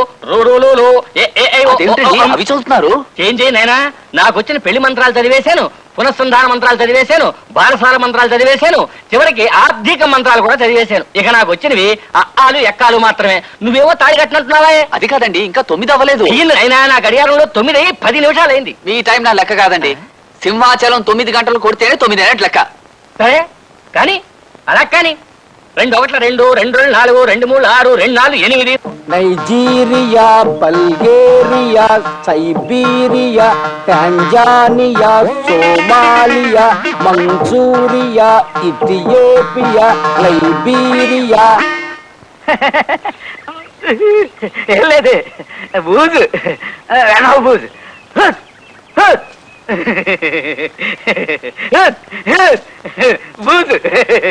రురులులు, ఏ, ఏ, ఏ, ఓ, ఓ, అదేంటండి ఓ, అవి చదువుతున్నారు ఏం చేయి నాయనా నాకు వచ్చిన పెళ్లి మంత్రాలు చదివేశాను పునఃసంధాన మంత్రాలు చదివేశాను బాలసాల మంత్రాలు చదివేశాను చివరికి ఆర్థిక మంత్రాలు కూడా చదివేశాను ఇక నాకు వచ్చినవి అక్కాలు ఎక్కాలు మాత్రమే నువ్వేమో తాడి కట్టినట్టున్నావా అది కాదండి ఇంకా తొమ్మిది అవ్వలేదు అయ్యింది అయినా నా గడియారంలో తొమ్మిది అయ్యి పది నిమిషాలైంది మీ టైం నా లెక్క కాదండి సింహాచలం తొమ్మిది గంటలు కొడితేనే తొమ్మిది అయినట్టు లెక్క సరే కానీ అలా కానీ రెండు ఒకట్ల రెండు రెండు రెండు నాలుగు రెండు మూడు ఆరు రెండు నాలుగు ఎనిమిది Nigeria Bulgaria Siberia Tanzania Somalia Manchuria Ethiopia Liberia ఏం లేదు బూజు వెనవ బూజు బూజు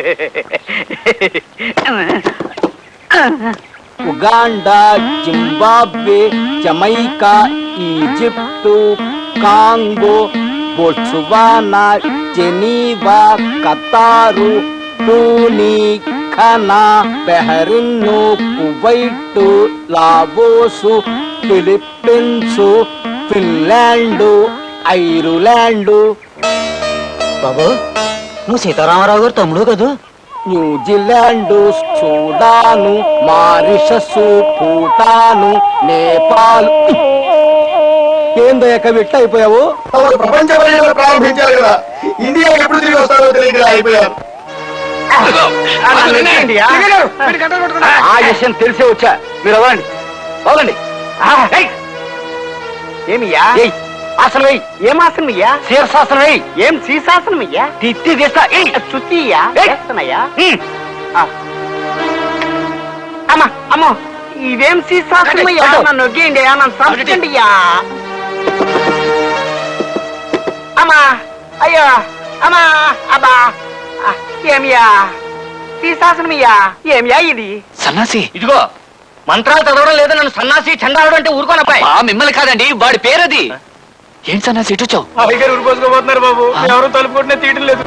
Uganda Zimbabwe Jamaica Egypt Congo Botswana Geneva Qatar పూని ఖనా బెహరిన్ను Kuwait Laos Philippines Finland Ireland బాబు నువ్వు సీతారామరావు గారు తమ్ముడు కదూ New Zealand Sudan Mauritius Bhutan Nepal ఏందో ఎక్క విట్ట అయిపోయావు తమరు ప్రపంచ పర్యటన ప్రారంభించారు కదా ఇండియా ఎప్పుడు తిరిగి వస్తారో తెలియక అయిపోయారు ఆ విషయం తెలిసే వచ్చా మీరు అవ్వండి అవ్వండి ఏమియా ఆసనం వెయ్యి ఏం ఆసనం అయ్యా శీర్షాసనం వెయ్యి ఏం శీర్షాసనం అయ్యా తిత్తి తీస్తా చుట్టియ్యా వేస్తానయ్యా అమ్మా అమ్మో ఇదేం శీర్షాసనం అయ్యా నన్ను నొగ్గేయండి నన్ను సంపండి అయ్యా అమ్మా అయ్యో అమ్మా అబ్బా ఆ, ఏమియా శీర్షాసనమయ్యా ఏమియా ఇది సన్నాసి ఇదిగో మంత్రాలు చదవడం లేదా నన్ను సన్నాసి చండాలడం అంటే ఊరుకోనప్పాయి ఆ మిమ్మల్ని కాదండి వాడి పేరది ఏంటి సన్నాసి ఇటు వచ్చావు అయ్యగారు ఉరిపోసుకోబోతున్నారు బాబు ఎవరు తలుపు కొట్టినా తీయడం లేదు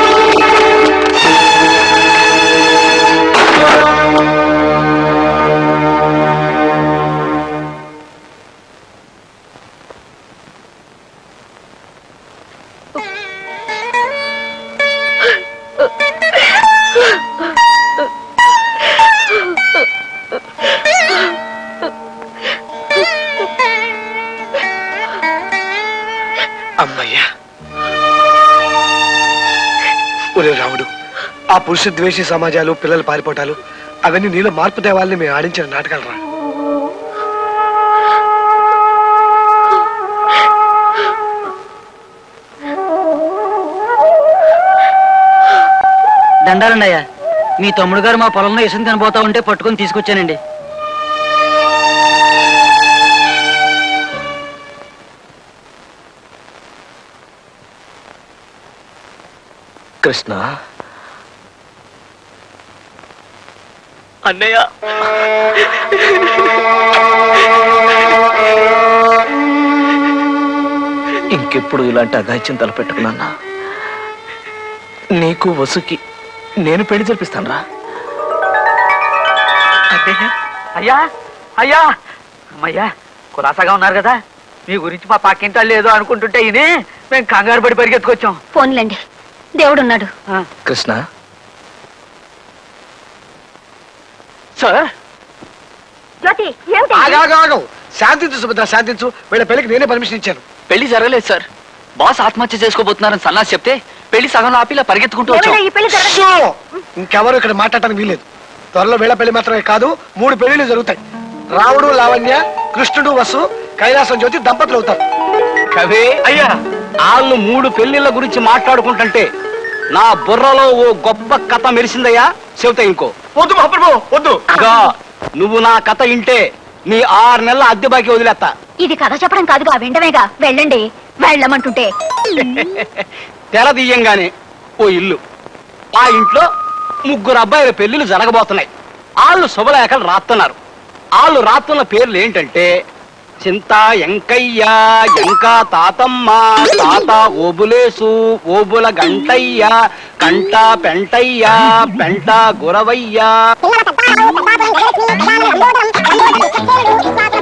అమ్మయ్యా ఒరే రాముడు ఆ పురుష ద్వేషి సమాజాలు పిల్లలు పారిపోవటాలు అవన్నీ నీలో మార్పు తేవాలని మేము ఆడించిన నాటకాలు రా దండాలండి అయ్యా మీ తమ్ముడు గారు మా పొలంలో ఇసుని తినబోతా ఉంటే పట్టుకొని తీసుకొచ్చానండి కృష్ణ అన్నయ్య ఇంకెప్పుడు ఇలాంటి అఘాయిత్యం తలపెట్టుకున్నా నీకు వసుకి నేను పెళ్లి జరిపిస్తాను రా అయ్యా అయ్యా అమ్మయ్యా కులాసాగా ఉన్నారు కదా మీ గురించి మా పక్కింటాళ్ళు ఏదో అనుకుంటుంటే ఇది మేము కంగారు పడి పరిగెత్తుకొచ్చాం ఫోన్లండి దేవుడున్నాడు కృష్ణ సార్ జ్యోతి ఏమిటి ఆగాగాగం శాంతించు సుభద్ర శాంతించు వీళ్ళ పెళ్లికి నేనే పర్మిషన్ ఇచ్చాను పెళ్లి జరగలేదు సార్ బాస్ ఆత్మహత్య చేసుకోబోతున్నారని సన్నాసి చెప్తే పెళ్లి సగంలో ఆపిలా పరిగెత్తుకుంటూ ఏమైనా వచ్చాం ఈ పెళ్లి జరగ షో! ఇంకెవరు ఇక్కడ మాట్లాడటానికి వీలేదు త్వరలో వీళ్ళ పెళ్లి మాత్రమే కాదు మూడు పెళ్లిళ్ళు జరుగుతాయి రాముడు లావణ్య కృష్ణుడు వసు కైలాసం జ్యోతి దంపతులు అవుతారు కవే అయ్యా వాళ్ళు మూడు పెళ్లిళ్ళ గురించి మాట్లాడుకుంటుంటే నా బుర్రలో ఓ గొప్ప కథ మెరిసిందయ్యా చెబుతా ఇంకో వద్దు మహాప్రభు వద్దు ఇదిగో, నువ్వు నా కథ ఇంటే నీ ఆరు నెలల అద్దె బాకీ వదిలేస్తా ఇది కథ చెప్పడం కాదుగా విండమేగా వెళ్ళండి వెళ్ళమంటుంటే తెర తీయంగానే ఓ ఇల్లు ఆ ఇంట్లో ముగ్గురు అబ్బాయిల పెళ్లిళ్ళు జరగబోతున్నాయి వాళ్ళు శుభలేఖలు రాస్తున్నారు వాళ్ళు రాస్తున్న పేర్లు ఏంటంటే చింత ఎంకయ్య ఎంకా తాతమ్మ తాత ఓబులేసు ఓబుల గంటయ్య కంట పెంటయ్య పెంట గురవయ్య పిల్లల పెద్ద